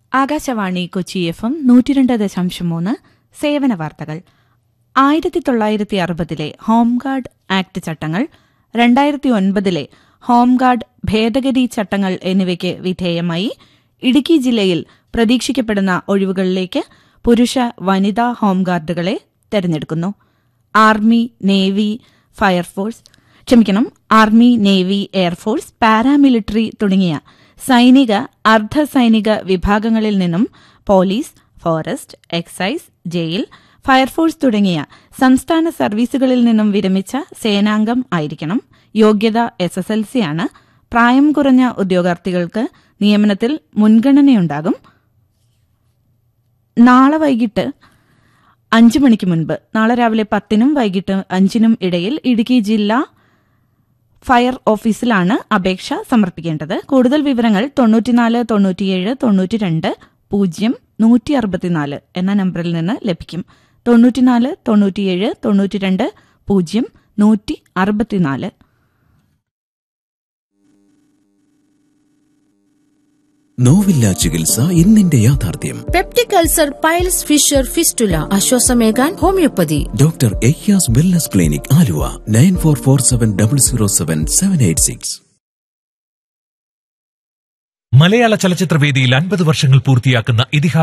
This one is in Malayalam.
ആകാശവാണി കൊച്ചി എഫ് എം നൂറ്റിരണ്ട് ദശാംശം മൂന്ന് സേവന വാർത്തകൾ ആയിരത്തി തൊള്ളായിരത്തി അറുപതിലെ ഹോംഗാർഡ് ആക്ട് ചട്ടങ്ങൾ രണ്ടായിരത്തി ഒൻപതിലെ ഹോംഗാർഡ് ഭേദഗതി ചട്ടങ്ങൾ എന്നിവയ്ക്ക് വിധേയമായി ഇടുക്കി ജില്ലയിൽ പ്രതീക്ഷിക്കപ്പെടുന്ന ഒഴിവുകളിലേക്ക് പുരുഷ വനിതാ ഹോംഗാർഡുകളെ തെരഞ്ഞെടുക്കുന്നു ആർമി നേവി ഫയർഫോഴ്സ് ക്ഷമിക്കണം ആർമി നേവി എയർഫോഴ്സ് പാരാമിലിറ്ററി തുടങ്ങിയ സൈനിക അർദ്ധ സൈനിക വിഭാഗങ്ങളിൽ നിന്നും police forest excise jail fire force തുടങ്ങിയ സംസ്ഥാന സർവീസുകളിൽ നിന്നും വിരമിച്ച സേനാംഗം ആയിരിക്കണം യോഗ്യത എസ് എസ് എൽ സിയാണ് പ്രായം കുറഞ്ഞ ഉദ്യോഗാർത്ഥികൾക്ക് നിയമനത്തിൽ മുൻഗണനയുണ്ടാകും നാളെ വൈകിട്ട് അഞ്ച് മണിക്ക് മുൻപ് നാളെ രാവിലെ പത്തിനും വൈകിട്ട് അഞ്ചിനും ഇടയിൽ ഇടുക്കി ജില്ലാ ഫയർ ഓഫീസിലാണ് അപേക്ഷ സമർപ്പിക്കേണ്ടത് കൂടുതൽ വിവരങ്ങൾ തൊണ്ണൂറ്റിനാല് തൊണ്ണൂറ്റിയേഴ് തൊണ്ണൂറ്റിരണ്ട് പൂജ്യം നൂറ്റി അറുപത്തിനാല് എന്ന നമ്പറിൽ നിന്ന് ലഭിക്കും തൊണ്ണൂറ്റിനാല് തൊണ്ണൂറ്റിയേഴ് തൊണ്ണൂറ്റിരണ്ട് പൂജ്യം നൂറ്റി അറുപത്തിനാല് നോവില്ല ചികിത്സ ഇന്നിന്റെ യാഥാർത്ഥ്യം peptic ulcer piles fissure fistula ആശ്വാസമേകാൻ homoeopathy doctor Ayyas wellness clinic Aluva nine four four seven double zero seven seven eight six മലയാള ചലച്ചിത്രവേദിയിൽ അൻപത് വർഷങ്ങൾ പൂർത്തിയാക്കുന്ന ഇതിഹാസ